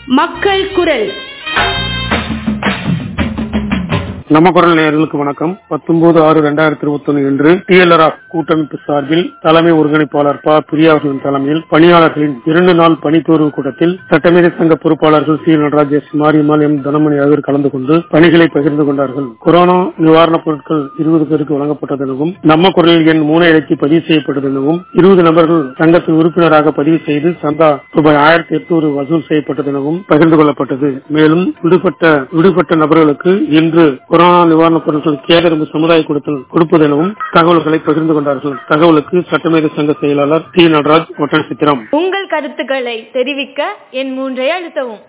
மக்கள் குரல் நம்ம குரல் நேயர்களுக்கு வணக்கம் பத்தொன்பது ஆறு ரெண்டாயிரத்தி இருபத்தி ஒன்று இன்று டிஎல்ஆர் கூட்டமைப்பு சார்பில் தலைமை ஒருங்கிணைப்பாளர் ப பிரியா அவர்களின் தலைமையில் பணியாளர்களின் இரண்டு நாள் பணித்தோர்வு கூட்டத்தில் சட்டமேதை சங்க பொறுப்பாளர்கள் C Nataraj S Mariammal M Thanamani ஆகியோர் கலந்து கொண்டு பணிகளை பகிர்ந்து கொண்டார்கள் கொரோனா நிவாரணப் பொருட்கள் இருபது பேருக்கு வழங்கப்பட்டது எனவும் நம்ம குரலில் எண் மூனை இலக்கி பதிவு செய்யப்பட்டது எனவும் இருபது நபர்கள் சங்கத்தில் உறுப்பினராக பதிவு செய்து சந்தா ரூபாய் ஆயிரத்தி எட்நூறு வசூல் செய்யப்பட்டது எனவும் பகிர்ந்து கொள்ளப்பட்டது மேலும் விடுபட்ட விடுபட்ட நபர்களுக்கு இன்று கொரோனா நிவாரணப் பொருட்கள் கேதரம்பு சமுதாய கூடத்தில் கொடுப்பது எனவும் தகவல்களை பகிர்ந்து கொண்டார்கள் தகவலுக்கு சட்டமேத சங்க செயலாளர் டி நடராஜ் ஒட்டன் சித்திரம் உங்கள் கருத்துக்களை தெரிவிக்க என் மூன்றை அழுத்தவும்